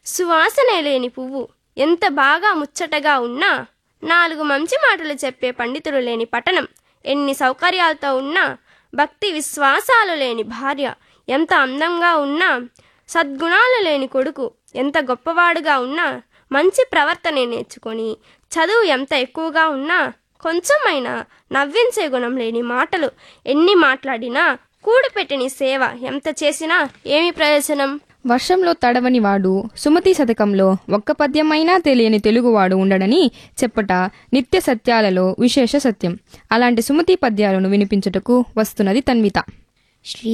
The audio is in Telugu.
సువాసనే లేని పువ్వు ఎంత బాగా ముచ్చటగా ఉన్నా నాలుగు మంచి మాటలు చెప్పే పండితులు లేని పట్టణం ఎన్ని సౌకర్యాలతో ఉన్నా భక్తి విశ్వాసాలు లేని భార్య ఎంత అందంగా ఉన్నా సద్గుణాలు లేని కొడుకు ఎంత గొప్పవాడుగా ఉన్నా మంచి ప్రవర్తన నేర్చుకొని చదువు ఎంత ఎక్కువగా ఉన్నా కొంచెమైనా నవ్వించే గుణం లేని మాటలు ఎన్ని మాట్లాడినా కూడిపెట్టని సేవ ఎంత చేసినా ఏమి ప్రయోజనం వర్షంలో తడవని వాడు సుమతి శతకంలో ఒక్క పద్యమైనా తెలియని తెలుగువాడు ఉండడని చెప్పట నిత్య సత్యాలలో విశేష సత్యం అలాంటి సుమతి పద్యాలను వినిపించుటకు వస్తున్నది తన్విత శ్రీ